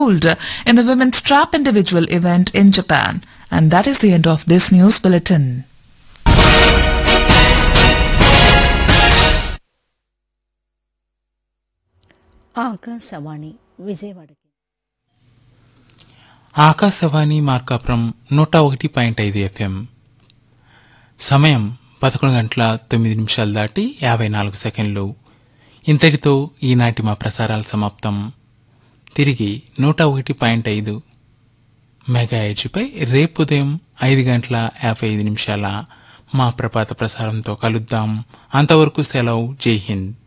gold in the women's trap individual event in Japan. And that is the end of this news bulletin. Akashvani Vijayawada Akashvani Markapuram నూట ఒకటి point ఐదు FM సమయం పదకొండు గంటల తొమ్మిది నిమిషాలు దాటి యాభై నాలుగు సెకండ్లు ఇంతటితో ఈనాటి మా ప్రసారాలు సమాప్తం తిరిగి నూట ఒకటి పాయింట్ ఐదు మెగా హెచ్పై రేపు ఉదయం ఐదు గంటల యాభై ఐదు నిమిషాల మా ప్రపాత ప్రసారంతో కలుద్దాం అంతవరకు సెలవు జై హింద్